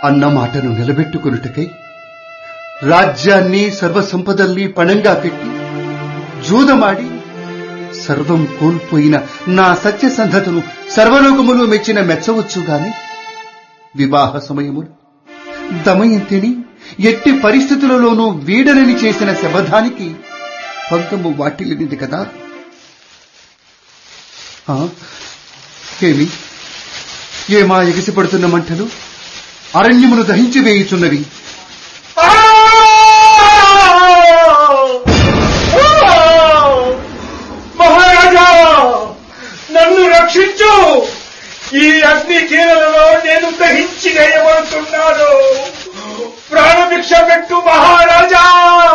అన్న మాటను నిలబెట్టుకున్నటకై రాజ్యాన్ని సర్వసంపదల్ని పణంగా పెట్టి జూదమాడి సర్వం కోల్పోయిన నా సత్యసంధతను సర్వలోకములు మెచ్చిన మెచ్చవచ్చు గాని వివాహ సమయములు దమయంతిని ఎట్టి పరిస్థితులలోనూ వీడనని చేసిన శబదానికి పంకము వాటిల్లింది కదా ఆ, ఏమి ఏమా ఎగిసిపడుతున్న మంటలు అరణ్యమును దహించి వేయుచున్నవి మహారాజా నన్ను రక్షించు ఈ అగ్ని కీలలో నేను దహించి వేయబడుతున్నాను ప్రాణభిక్ష పెట్టు మహారాజా